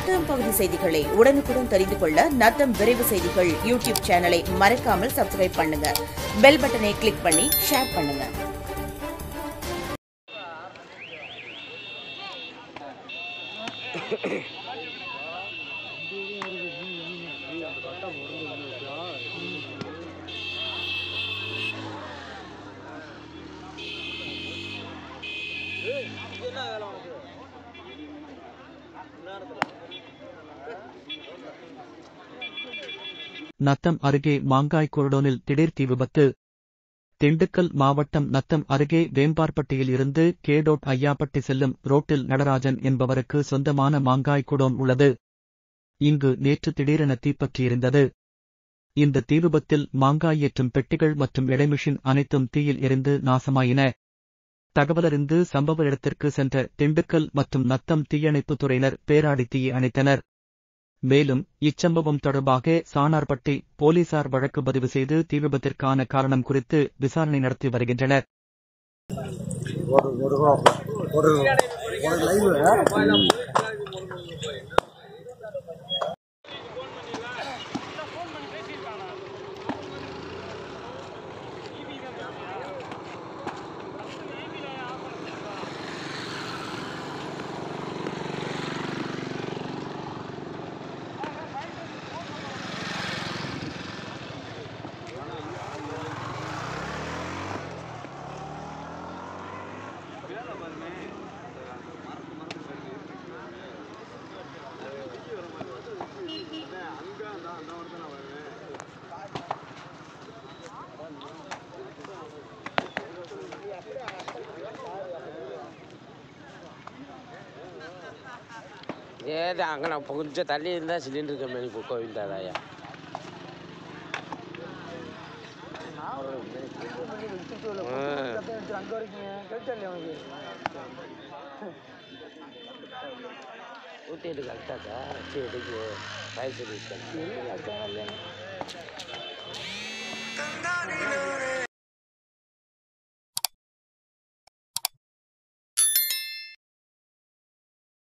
நத்தம் பகுதி செய்திகளை உடனுக்குடன் தெரிந்து கொள்ள நத்தம் விரைவு செய்திகள் யூடியூப் சேனலை மறக்காமல் சப்ஸ்கிரைப் பண்ணுங்க பெல் பட்டனை கிளிக் பண்ணி ஷேர் பண்ணுங்க நத்தம் அருகே மாங்காய் குரடோனில் திடீர் தீ விபத்து திண்டுக்கல் மாவட்டம் நத்தம் அருகே வேம்பார்பட்டியில் இருந்து கேடோட் ஐயாப்பட்டி செல்லும் ரோட்டில் நடராஜன் என்பவருக்கு சொந்தமான மாங்காய் குடோன் உள்ளது இங்கு நேற்று திடீரென தீப்பற்றியிருந்தது இந்த தீ விபத்தில் மாங்காய் ஏற்றும் பெட்டிகள் மற்றும் எடைமிஷின் அனைத்தும் தீயில் எரிந்து நாசமாயின தகவலறிந்து சம்பவ இடத்திற்கு சென்ற திண்டுக்கல் மற்றும் நத்தம் தீயணைப்புத் துறையினர் பேராடி தீயை அணைத்தனர் மேலும் இச்சம்பவம் தொடர்பாக சானார்பட்டி போலீசார் வழக்கு பதிவு செய்து தீ விபத்திற்கான காரணம் குறித்து விசாரணை நடத்தி வருகின்றனர் ஒரு ஒரு ஒரு ஒரு லைவ் ஏது அங்கே நான் கொஞ்சம் தள்ளி இருந்தால் சிலிண்டர் கம்பெனி இப்போ கோவில் தாதாயா அங்க வரைக்கும் கிடைச்சா அவனுக்கு நூற்றி எட்டு கரெக்டாக்கா நூற்றி எட்டுக்கு ஃபயர் சர்வீஸ் இல்ல, அடுத்த நாள் இல்லைன்னு.